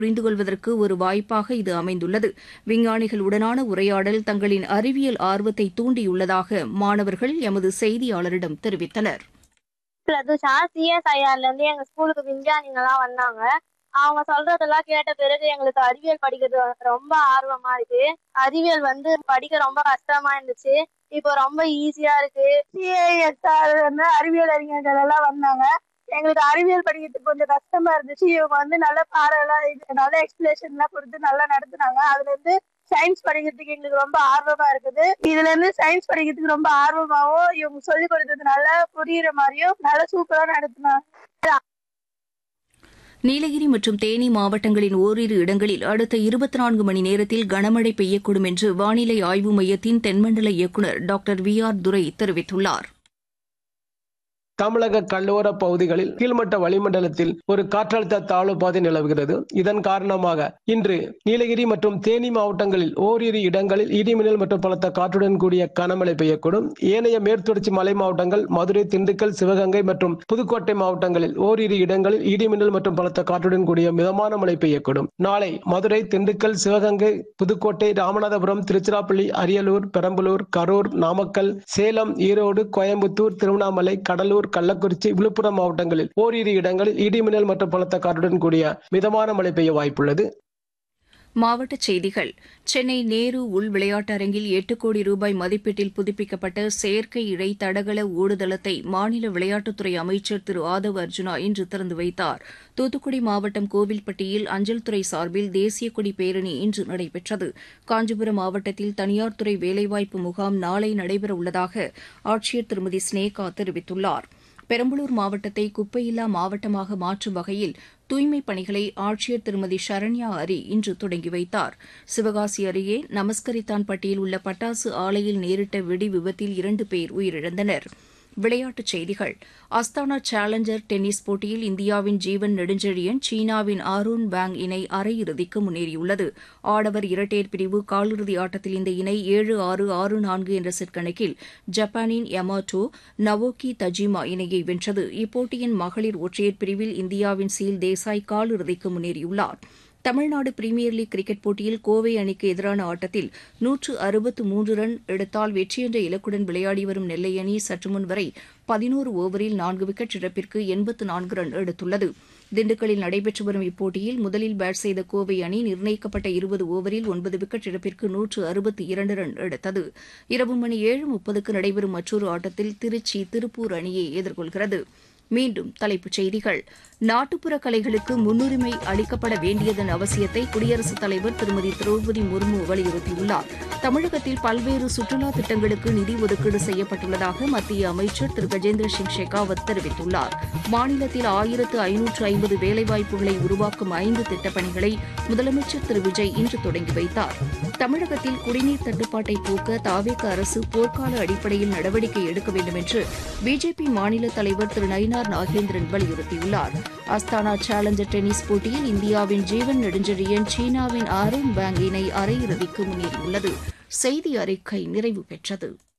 புரிந்து கொள்வதற்கு ஒரு வாய்ப்பாக இது அமைந்துள்ளது விஞ்ஞானிகளுடனான உரையாடல் தங்களின் அறிவியல் ஆர்வத்தை தூண்டியுள்ளதாக மாணவர்கள் எமது செய்தியாளரிடம் தெரிவித்தனர் பிரதுஷா சிஎஸ்ஐஆர்ல இருந்து எங்க ஸ்கூலுக்கு விஞ்ஞானிங்கெல்லாம் வந்தாங்க அவங்க சொல்றதெல்லாம் கேட்ட பிறகு எங்களுக்கு அறிவியல் படிக்கிறது ரொம்ப ஆர்வமா இருக்கு அறிவியல் வந்து படிக்க ரொம்ப கஷ்டமா இருந்துச்சு இப்போ ரொம்ப ஈஸியா இருக்கு சிஐஎஸ்ஆர் வந்து அறிவியல் அறிஞர்கள் எல்லாம் வந்தாங்க எங்களுக்கு அறிவியல் படிக்கிறதுக்கு கொஞ்சம் கஷ்டமா இருந்துச்சு இவங்க வந்து நல்ல பாடம் எல்லாம் இது- நல்ல எக்ஸ்பிளேஷன் எல்லாம் கொடுத்து நல்லா நடத்துனாங்க அதுல இருந்து சயின்ஸ் படிக்கிறதுக்கு எங்களுக்கு ரொம்ப ஆர்வமா இருக்குது இதுல இருந்து சயின்ஸ் படிக்கிறதுக்கு ரொம்ப ஆர்வமாவும் இவங்க சொல்லி கொடுத்தது நல்லா புரியுற மாதிரியும் நல்லா சூப்பரா நடத்துனாங்க நீலகிரி மற்றும் தேனி மாவட்டங்களின் ஓரிரு இடங்களில் அடுத்த இருபத்தி நான்கு மணி நேரத்தில் கனமழை பெய்யக்கூடும் என்று வானிலை ஆய்வு மையத்தின் தென்மண்டல இயக்குநர் டாக்டர் வி ஆர் துரை தெரிவித்துள்ளார் தமிழக கடலோர பகுதிகளில் கீழ்மட்ட வளிமண்டலத்தில் ஒரு காற்றழுத்த தாழ்வு பாதை நிலவுகிறது இதன் காரணமாக இன்று நீலகிரி மற்றும் தேனி மாவட்டங்களில் ஓரிரு இடங்களில் இடிமின்னல் மற்றும் பலத்த காற்றுடன் கூடிய கனமழை பெய்யக்கூடும் ஏனைய மேற்தொடர்ச்சி மலை மாவட்டங்கள் மதுரை திண்டுக்கல் சிவகங்கை மற்றும் புதுக்கோட்டை மாவட்டங்களில் ஓரிரு இடங்களில் இடிமின்னல் மற்றும் பலத்த காற்றுடன் கூடிய மிதமான மழை பெய்யக்கூடும் நாளை மதுரை திண்டுக்கல் சிவகங்கை புதுக்கோட்டை ராமநாதபுரம் திருச்சிராப்பள்ளி அரியலூர் பெரம்பலூர் கரூர் நாமக்கல் சேலம் ஈரோடு கோயம்புத்தூர் திருவண்ணாமலை கடலூர் கள்ளக்குறிச்சி விழுப்புரம் மாவட்டங்களில் ஓரிரு இடங்களில் இடிமின்னல் மற்றும் பலத்த காற்றுடன் கூடிய மிதமான மழை பெய்ய வாய்ப்புள்ளது மாவட்டச் செய்திகள் சென்னை நேரு உள் விளையாட்டரங்கில் எட்டு கோடி ரூபாய் மதிப்பீட்டில் புதுப்பிக்கப்பட்ட செயற்கை இழை தடகள ஓடுதளத்தை மாநில விளையாட்டுத்துறை அமைச்சர் திரு ஆதவ் அர்ஜுனா இன்று திறந்து வைத்தார் தூத்துக்குடி மாவட்டம் கோவில்பட்டியில் அஞ்சல் துறை சார்பில் தேசிய கொடி பேரணி இன்று நடைபெற்றது காஞ்சிபுரம் மாவட்டத்தில் தனியார் துறை வேலைவாய்ப்பு முகாம் நாளை நடைபெறவுள்ளதாக ஆட்சியர் திருமதி ஸ்னேகா தெரிவித்துள்ளார் பெரம்பலூர் மாவட்டத்தை குப்பையில்லா மாவட்டமாக மாற்றும் வகையில் தூய்மைப் பணிகளை ஆட்சியர் திருமதி சரண்யா அரி இன்று தொடங்கி வைத்தார் சிவகாசி அருகே நமஸ்கரித்தான்பட்டியில் உள்ள பட்டாசு ஆலையில் நேரிட்ட வெடி விபத்தில் இரண்டு பேர் உயிரிழந்தனர் விளையாட்டுச் செய்திகள் அஸ்தானா சேலஞ்சர் டென்னிஸ் போட்டியில் இந்தியாவின் ஜீவன் நெடுஞ்செழியன் சீனாவின் ஆரோன் பேங் இணை அரையிறுதிக்கு முன்னேறியுள்ளது ஆடவர் இரட்டையர் பிரிவு காலிறுதி ஆட்டத்தில் இந்த இணை ஏழு ஆறு ஆறு நான்கு என்ற செட் கணக்கில் ஜப்பானின் யமாட்டோ நவோக்கி தஜிமா இணையை வென்றது இப்போட்டியின் மகளிர் ஒற்றையர் பிரிவில் இந்தியாவின் சீல் தேசாய் காலிறுதிக்கு முன்னேறியுள்ளார் தமிழ்நாடு பிரீமியர் லீக் கிரிக்கெட் போட்டியில் கோவை அணிக்கு எதிரான ஆட்டத்தில் நூற்று அறுபத்து மூன்று ரன் எடுத்தால் வெற்றி என்ற இலக்குடன் விளையாடி வரும் நெல்லை அணி சற்றுமுன் வரை பதினோரு ஓவரில் நான்கு விக்கெட் இழப்பிற்கு எண்பத்து நான்கு ரன் எடுத்துள்ளது திண்டுக்கல்லில் நடைபெற்று வரும் இப்போட்டியில் முதலில் பேட் செய்த கோவை அணி நிர்ணயிக்கப்பட்ட இருபது ஓவரில் ஒன்பது விக்கெட் இழப்பிற்கு நூற்று அறுபத்தி இரண்டு ரன் எடுத்தது இரவு மணி ஏழு முப்பதுக்கு நடைபெறும் மற்றொரு ஆட்டத்தில் திருச்சி திருப்பூர் அணியை எதிர்கொள்கிறது மீண்டும் தலைப்புச் செய்திகள் நாட்டுப்புற கலைகளுக்கு முன்னுரிமை அளிக்கப்பட வேண்டியதன் அவசியத்தை குடியரசுத் தலைவர் திருமதி திரௌபதி முர்மு வலியுறுத்தியுள்ளார் தமிழகத்தில் பல்வேறு சுற்றுலா திட்டங்களுக்கு நிதி ஒதுக்கீடு செய்யப்பட்டுள்ளதாக மத்திய அமைச்சர் திரு கஜேந்திர சிங் ஷெகாவத் தெரிவித்துள்ளார் மாநிலத்தில் ஆயிரத்து ஐநூற்று ஐம்பது வேலைவாய்ப்புகளை உருவாக்கும் ஐந்து திட்டப்பணிகளை முதலமைச்சர் திரு விஜய் இன்று தொடங்கி வைத்தார் தமிழகத்தில் குடிநீர் தட்டுப்பாட்டை போக்க தாவேக அரசு போர்க்கால அடிப்படையில் நடவடிக்கை எடுக்க வேண்டும் என்று பிஜேபி மாநில தலைவர் திரு நயினார் நாகேந்திரன் வலியுறுத்தியுள்ளார் அஸ்தானா சேலஞ்சர் டென்னிஸ் போட்டியில் இந்தியாவின் ஜீவன் நெடுஞ்செழியன் சீனாவின் ஆரோன் பேங் இணை அரையிறுதிக்கு முன்னேறியுள்ளது செய்தி அறிக்கை நிறைவு பெற்றது